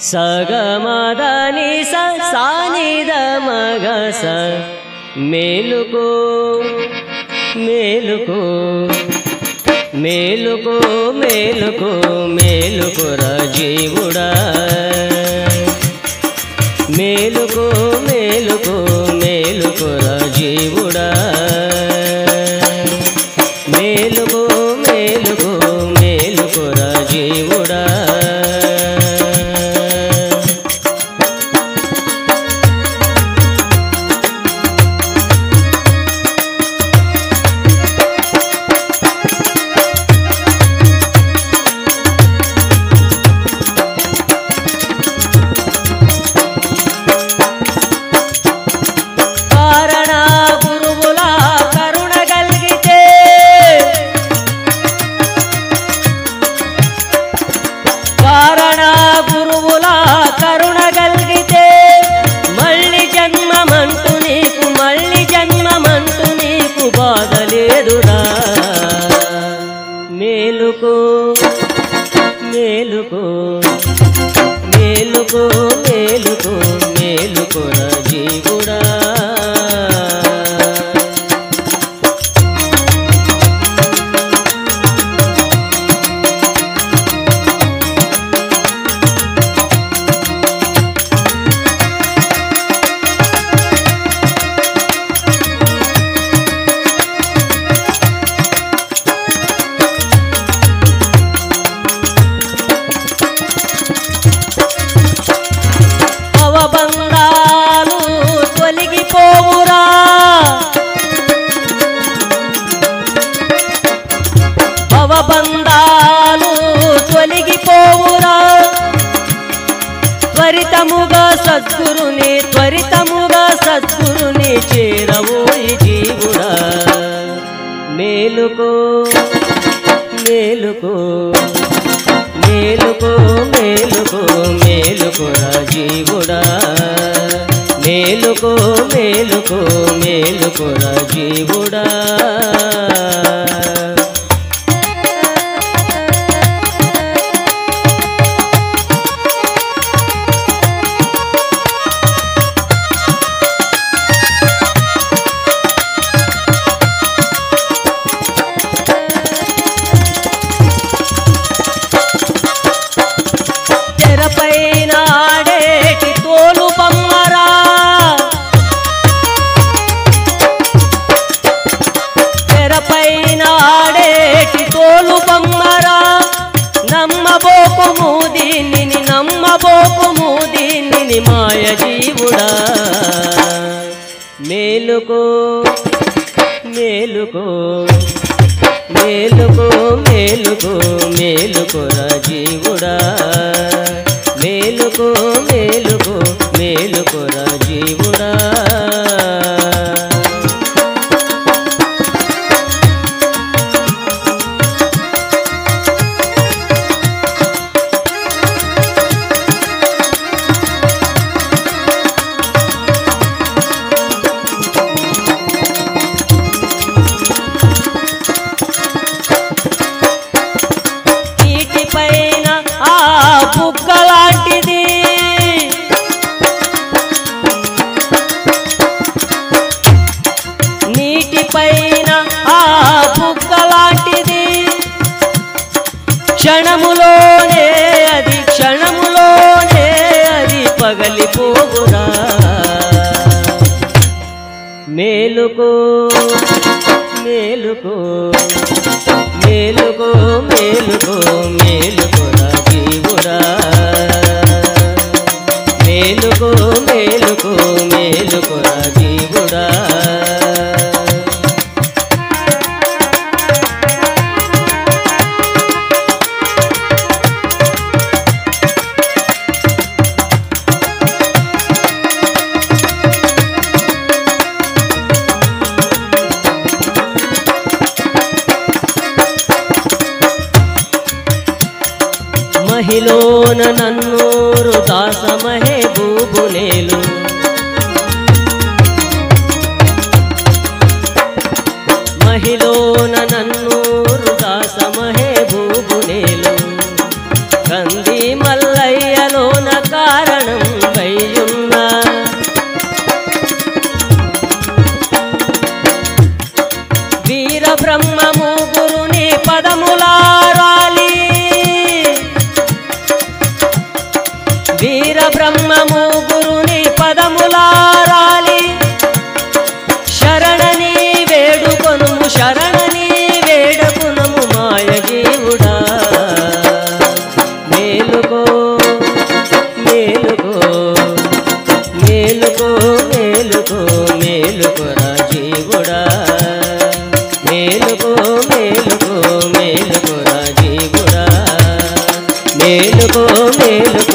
సగమదని స సానిద మగ స మేలుకో మేలుకో మేలుకో మేలుకో మేలుకురా జీవుడా మేలుకో మేలుకో మేలుకురా జీవుడా మేలుకో మేలుకో మేలుకురా జీవుడా కారణ గురువుల కరుణ కలిగితే కారణ గురువుల కరుణ కలిగితే మళ్ళీ జన్మమంటూ నీకు మళ్ళీ జన్మమంటూ నీకు బాధ లేదురా మేలుకో మేలుకో మేలుకో మేలుకో మేలుకోరా జీవుడా అవబంధాలు తొలగిపోవురా అవబంధాలు తొలగిపోవురా త్వరితముగా సద్గురుని త్వరితముగా సద్గురుని చేరవోయి జీవుడా మేలుకో మేలుకో మేలుకో మేలుకో మేలుకోరా జీవుడా మేలుకో మేలుకో మేలుకోరా జీవుడా తెరపైన ఆడేటి తోలు బొమ్మరా తెరపైన ఆడేటి తోలు బొమ్మరా నమ్మబోకుము దీనిని నమ్మబోకుము దీనిని మాయ జీవుడా మేలుకో మేలుకో మేలుకో మేలుకో మేలుకోరా జీవుడా మేలుకో మేలుకో మేలుకోరా జీవుడా నీటిపైన ఆ బుగ్గ లాంటిది నీటిపైన ఆ బుగ్గ లాంటిది క్షణములోనే అది క్షణములోనే అది పగలిపోవురా మేలుకో మేలుకో మేలుకో మేలుకో మేలుకోరా జీవుడా మేలుకో మేలుకో మేలుకోరా జీవుడా మహిళోన నన్నూరు దాసమహే బూబునేలు మహిళోన నన్నూరు దాసమహే బూబునేలు కంది మల్లయ్యలోన కా బ్రహ్మము గురుని పదములారాలి వీర బ్రహ్మము గురుని పదములారాలి శరణని వేడుకొనుము శరణని వేడుకొనుము మాయ జీవుడా మేలుకో మేలుకో మేలుకో మేలుకో మేలుకోరా జీవుడా మేలుకో మేలుకో మేలుకోరా జీవుడా మేలుకో మేలుకో